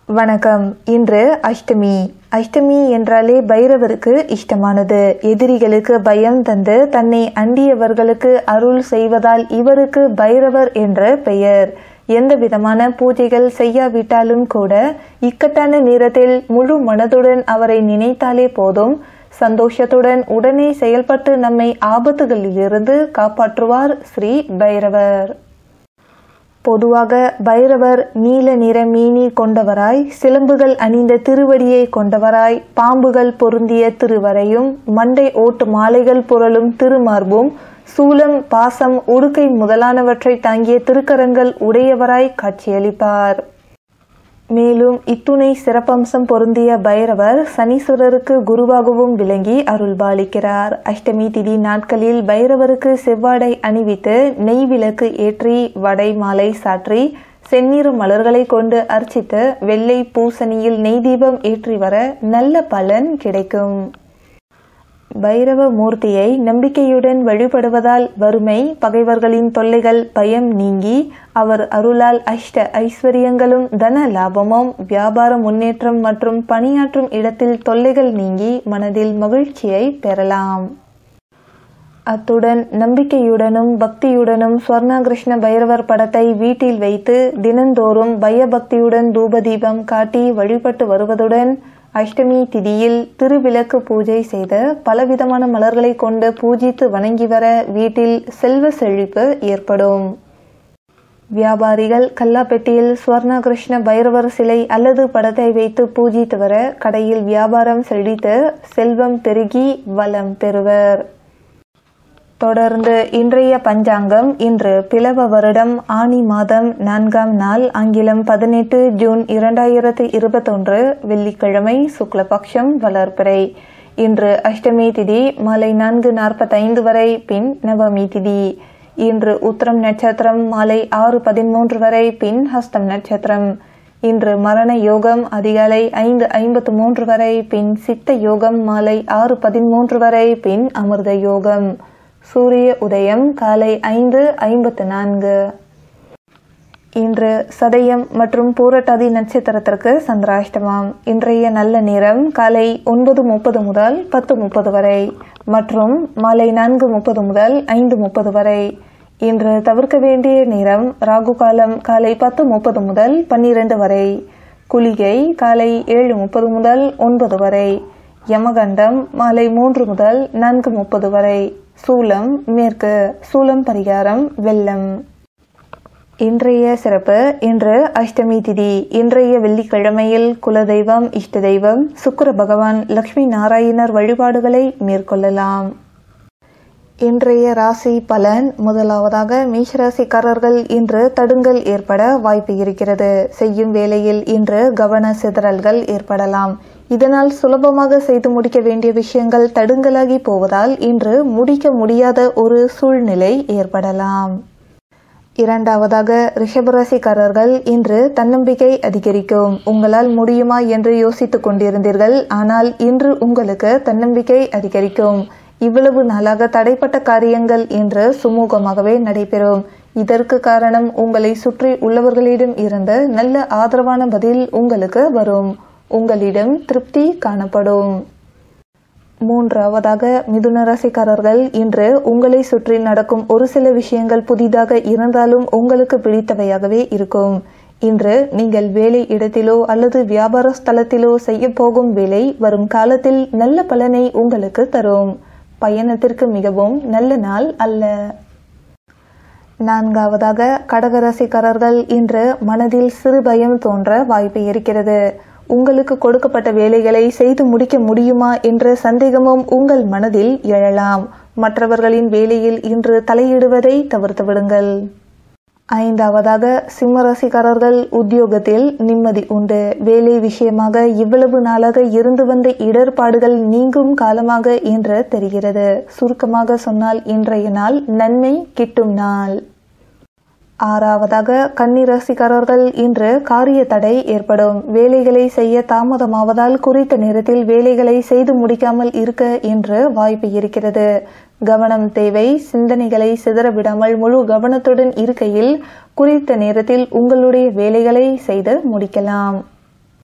வணக்கம் இன்று அஷ்டமி அஷ்டமி என்றாலே பைரவருக்கு இஷ்டமானது எதிரிகளுக்கு பயம் தந்து தன்னை அண்டியவர்களுக்கு அருள் செய்வதால் இவருக்கு பைரவர் என்ற பெயர் எந்த விதமான பூஜைகள் செய்யாவிட்டாலும் கூட இக்கட்டான நேரத்தில் முழு மனதுடன் அவரை நினைத்தாலே போதும் சந்தோஷத்துடன் உடனே செயல்பட்டு நம்மை ஆபத்துகளிலிருந்து காப்பாற்றுவார் ஸ்ரீ பைரவர் பொதுவாக பைரவர் நீல நிற மீனி கொண்டவராய் சிலம்புகள் அணிந்த திருவடியை கொண்டவராய் பாம்புகள் பொருந்திய திருவரையும் மண்டை ஓட்டு மாலைகள் புரளும் திருமார்பும் சூலம் பாசம் உடுக்கை முதலானவற்றை தாங்கிய திருக்கரங்கள் உடையவராய் காட்சியளிப்பார் மேலும் இத்துணை சிறப்பம்சம் பொருந்திய பைரவர் சனீஸ்வரருக்கு குருவாகவும் விளங்கி அருள்பாலிக்கிறார் அஷ்டமி திதி நாட்களில் பைரவருக்கு செவ்வாடை அணிவித்து நெய் விளக்கு ஏற்றி வடை மாலை சாற்றி செந்நீர் மலர்களை கொண்டு அர்ச்சித்து வெள்ளை பூசணியில் நெய் தீபம் ஏற்றி வர நல்ல பலன் கிடைக்கும் பைரவ மூர்த்தியை நம்பிக்கையுடன் வழிபடுவதால் வறுமை பகைவர்களின் தொல்லைகள் பயம் நீங்கி அவர் அருளால் அஷ்ட ஐஸ்வர்யங்களும் தன லாபமும் வியாபார முன்னேற்றம் மற்றும் பணியாற்றும் இடத்தில் தொல்லைகள் நீங்கி மனதில் மகிழ்ச்சியை பெறலாம் அத்துடன் நம்பிக்கையுடனும் பக்தியுடனும் ஸ்வர்ணகிருஷ்ண பைரவர் படத்தை வீட்டில் வைத்து தினந்தோறும் பயபக்தியுடன் தூபதீபம் காட்டி வழிபட்டு வருவதுடன் அஷ்டமி திதியில் திருவிளக்கு பூஜை செய்து பலவிதமான மலர்களை கொண்டு பூஜித்து வணங்கி வர வீட்டில் செல்வ செழிப்பு ஏற்படும் வியாபாரிகள் கல்லாப்பெட்டியில் ஸ்வர்ண கிருஷ்ண பைரவர் சிலை அல்லது படத்தை வைத்து பூஜித்து வர கடையில் வியாபாரம் செழித்து செல்வம் பெருகி வளம் பெறுவர் தொடர்ந்து இன்றைய பஞ்சாங்கம் இன்று பிளவ வருடம் ஆனி மாதம் நான்காம் நாள் ஆங்கிலம் பதினெட்டு ஜூன் இரண்டாயிரத்து இருபத்தொன்று வெள்ளிக்கிழமை சுக்லபக்ஷம் வளர்பிறை இன்று அஷ்டமி திதி மாலை நான்கு நாற்பத்தைந்து வரை பின் நவமி திதி இன்று உத்திரம் நட்சத்திரம் மாலை ஆறு பதிமூன்று வரை பின் ஹஸ்தம் நட்சத்திரம் இன்று மரண யோகம் அதிகாலை ஐந்து ஐம்பத்து மூன்று வரை பின் சித்த யோகம் மாலை ஆறு பதிமூன்று வரை பின் அமிர்த யோகம் சூரிய உதயம் காலை ஐந்து ஐம்பத்து நான்கு இன்று சதயம் மற்றும் பூரட்டாதி நட்சத்திரத்திற்கு சந்திராஷ்டமம் இன்றைய நல்ல நேரம் காலை ஒன்பது முப்பது முதல் பத்து முப்பது வரை மற்றும் மாலை நான்கு முப்பது முதல் ஐந்து முப்பது வரை இன்று தவிர்க்க வேண்டிய நேரம் ராகு காலம் காலை பத்து முப்பது முதல் பன்னிரண்டு வரை குளிகை காலை ஏழு முப்பது முதல் ஒன்பது வரை யமகண்டம் மாலை மூன்று முதல் நான்கு முப்பது வரை சூலம் மேற்கு சூலம் பரிகாரம் வெள்ளம் இன்றைய சிறப்பு இன்று அஷ்டமி திதி இன்றைய வெள்ளிக்கிழமையில் குலதெய்வம் இஷ்ட தெய்வம் சுக்கர பகவான் லக்ஷ்மி நாராயணர் வழிபாடுகளை மேற்கொள்ளலாம் இன்றைய ராசி பலன் முதலாவதாக மேஷராசிக்காரர்கள் இன்று தடுங்கல் ஏற்பட வாய்ப்பு இருக்கிறது செய்யும் வேளையில் இன்று கவன சிதறல்கள் ஏற்படலாம் இதனால் சுலபமாக செய்து முடிக்க வேண்டிய விஷயங்கள் தடுங்கலாகி போவதால் இன்று முடிக்க முடியாத ஒரு சூழ்நிலை ஏற்படலாம் இரண்டாவதாக ரிஷபராசிக்காரர்கள் இன்று தன்னம்பிக்கை அதிகரிக்கும் உங்களால் முடியுமா என்று யோசித்துக் கொண்டிருந்தீர்கள் ஆனால் இன்று உங்களுக்கு தன்னம்பிக்கை அதிகரிக்கும் இவ்வளவு நாளாக தடைப்பட்ட காரியங்கள் இன்று சுமூகமாகவே நடைபெறும் இதற்கு காரணம் உங்களை சுற்றி உள்ளவர்களிடம் இருந்து நல்ல ஆதரவான பதில் உங்களுக்கு வரும் உங்களிடம் திருப்தி காணப்படும் மூன்றாவதாக மிதுன ராசிக்காரர்கள் இன்று உங்களை சுற்றி நடக்கும் ஒரு சில விஷயங்கள் புதிதாக இருந்தாலும் உங்களுக்கு பிடித்தவையாகவே இருக்கும் இன்று நீங்கள் வேலை இடத்திலோ அல்லது வியாபார ஸ்தலத்திலோ செய்ய போகும் வேலை வரும் காலத்தில் நல்ல பலனை உங்களுக்கு தரும் பயணத்திற்கு மிகவும் நல்ல நாள் அல்ல நான்காவதாக கடகராசிக்காரர்கள் இன்று மனதில் சிறு பயம் தோன்ற வாய்ப்பு இருக்கிறது உங்களுக்கு கொடுக்கப்பட்ட வேலைகளை செய்து முடிக்க முடியுமா என்ற சந்தேகமும் உங்கள் மனதில் எழலாம் மற்றவர்களின் வேலையில் இன்று தலையிடுவதை தவிர்த்து விடுங்கள் ஐந்தாவதாக சிம்மராசிக்காரர்கள் உத்தியோகத்தில் நிம்மதி உண்டு வேலை விஷயமாக இவ்வளவு நாளாக இருந்து வந்த இடர்பாடுகள் நீங்கும் காலமாக என்று தெரிகிறது சுருக்கமாக சொன்னால் இன்றைய நாள் நன்மை கிட்டும் நாள் ஆறாவதாக கன்னிராசிக்காரர்கள் இன்று காரிய தடை ஏற்படும் வேலைகளை செய்ய தாமதமாவதால் குறித்த நேரத்தில் வேலைகளை செய்து முடிக்காமல் இருக்க என்று வாய்ப்பு இருக்கிறது கவனம் தேவை சிந்தனைகளை சிதறவிடாமல் முழு கவனத்துடன் இருக்கையில் குறித்த நேரத்தில் உங்களுடைய வேலைகளை செய்து முடிக்கலாம்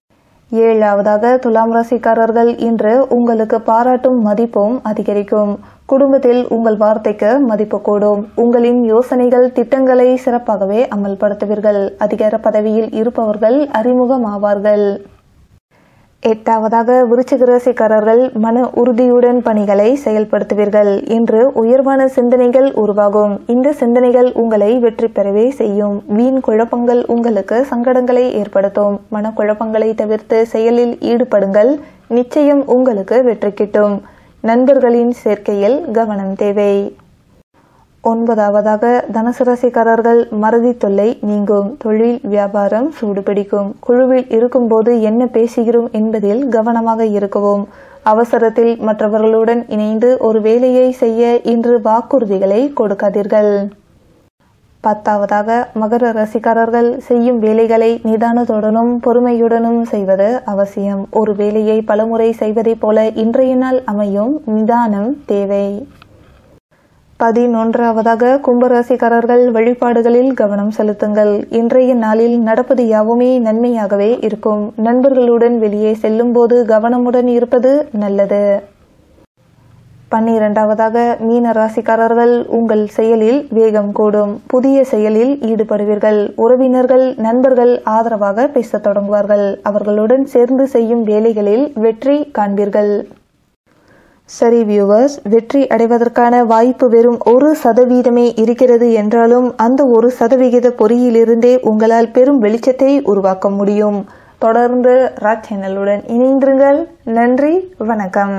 ஏழாவதாக துலாம் ராசிக்காரர்கள் இன்று உங்களுக்கு பாராட்டும் மதிப்பும் அதிகரிக்கும் குடும்பத்தில் உங்கள் வார்த்தைக்கு மதிப்பு கூடும் உங்களின் யோசனைகள் திட்டங்களை சிறப்பாகவே அமல்படுத்துவீர்கள் அதிகார பதவியில் இருப்பவர்கள் அறிமுகமாவார்கள் எட்டாவதாக விருச்சிக ராசிக்காரர்கள் மன உறுதியுடன் பணிகளை செயல்படுத்துவீர்கள் இன்று உயர்வான சிந்தனைகள் உருவாகும் இந்த சிந்தனைகள் உங்களை வெற்றி பெறவே செய்யும் வீண் குழப்பங்கள் உங்களுக்கு சங்கடங்களை ஏற்படுத்தும் மனக்குழப்பங்களை தவிர்த்து செயலில் ஈடுபடுங்கள் நிச்சயம் உங்களுக்கு வெற்றி கிட்டும் நண்பர்களின் சேர்க்கையில் கவனம் தேவை ஒன்பதாவதாக தனுசு ராசிக்காரர்கள் மறதி தொல்லை நீங்கும் தொழில் வியாபாரம் சூடுபிடிக்கும் குழுவில் இருக்கும்போது என்ன பேசுகிறோம் என்பதில் கவனமாக இருக்கவும் அவசரத்தில் மற்றவர்களுடன் இணைந்து ஒரு வேலையை செய்ய இன்று வாக்குறுதிகளை கொடுக்காதீர்கள் பத்தாவதாக மகர ராசிக்காரர்கள் செய்யும் வேலைகளை நிதானத்துடனும் பொறுமையுடனும் செய்வது அவசியம் ஒரு வேலையை பலமுறை செய்வதைப் போல இன்றைய நாள் அமையும் நிதானம் தேவை பதினொன்றாவதாக கும்பராசிக்காரர்கள் வழிபாடுகளில் கவனம் செலுத்துங்கள் இன்றைய நாளில் நடப்பது யாவுமே நன்மையாகவே இருக்கும் நண்பர்களுடன் வெளியே செல்லும் போது கவனமுடன் இருப்பது நல்லது பன்னிரண்டாவதாக மீன ராசிக்காரர்கள் உங்கள் செயலில் வேகம் கூடும் புதிய செயலில் ஈடுபடுவீர்கள் உறவினர்கள் நண்பர்கள் ஆதரவாக பேசத் தொடங்குவார்கள் அவர்களுடன் சேர்ந்து செய்யும் வேலைகளில் வெற்றி காண்பீர்கள் சரி வியூவர்ஸ் வெற்றி அடைவதற்கான வாய்ப்பு வெறும் ஒரு சதவீதமே இருக்கிறது என்றாலும் அந்த ஒரு சதவிகித பொறியிலிருந்தே உங்களால் பெரும் வெளிச்சத்தை உருவாக்க முடியும் தொடர்ந்து ராஜ் சேனலுடன் இணைந்திருங்கள் நன்றி வணக்கம்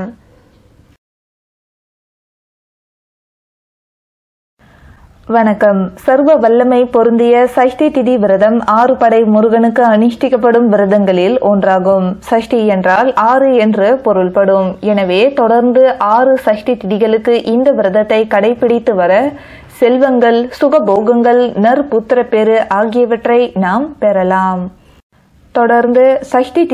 வணக்கம் சர்வ வல்லமை பொருந்திய சஷ்டி திதி விரதம் ஆறு படை முருகனுக்கு அனுஷ்டிக்கப்படும் விரதங்களில் ஒன்றாகும் சஷ்டி என்றால் ஆறு என்று பொருள்படும் எனவே தொடர்ந்து ஆறு சஷ்டி திதிகளுக்கு இந்த விரதத்தை கடைபிடித்து வர செல்வங்கள் சுகபோகங்கள் நற்புத்திர பேறு ஆகியவற்றை நாம் பெறலாம் தொடர்ந்து சஷ்டி